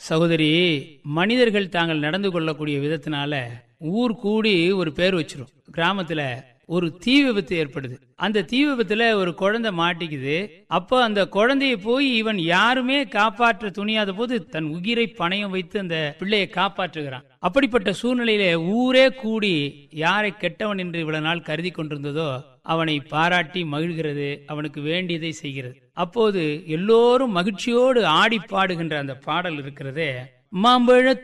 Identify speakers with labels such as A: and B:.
A: சகோதரி மனிதர்கள் தாங்கள் நடந்து கொள்ளக்கூடிய விதத்தினால ஊர் கூடி ஒரு பேர் வச்சிரும் கிராமத்துல ஒரு தீ விபத்து ஏற்படுது அந்த தீ விபத்துல ஒரு குழந்தை மாட்டிக்குது அப்போ அந்த குழந்தைய போய் இவன் யாருமே காப்பாற்ற துணியாத போது தன் உயிரை பணயம் வைத்து அந்த பிள்ளையை காப்பாற்றுகிறான் அப்படிப்பட்ட சூழ்நிலையில ஊரே கூடி யாரை கெட்டவன் என்று இவ்வளவு நாள் கருதி கொண்டிருந்ததோ அவனை பாராட்டி மகிழ்கிறது அவனுக்கு வேண்டியதை செய்கிறது அப்போது எல்லோரும் மகிழ்ச்சியோடு ஆடி பாடுகின்ற அந்த பாடல் இருக்கிறதே மாம்பழ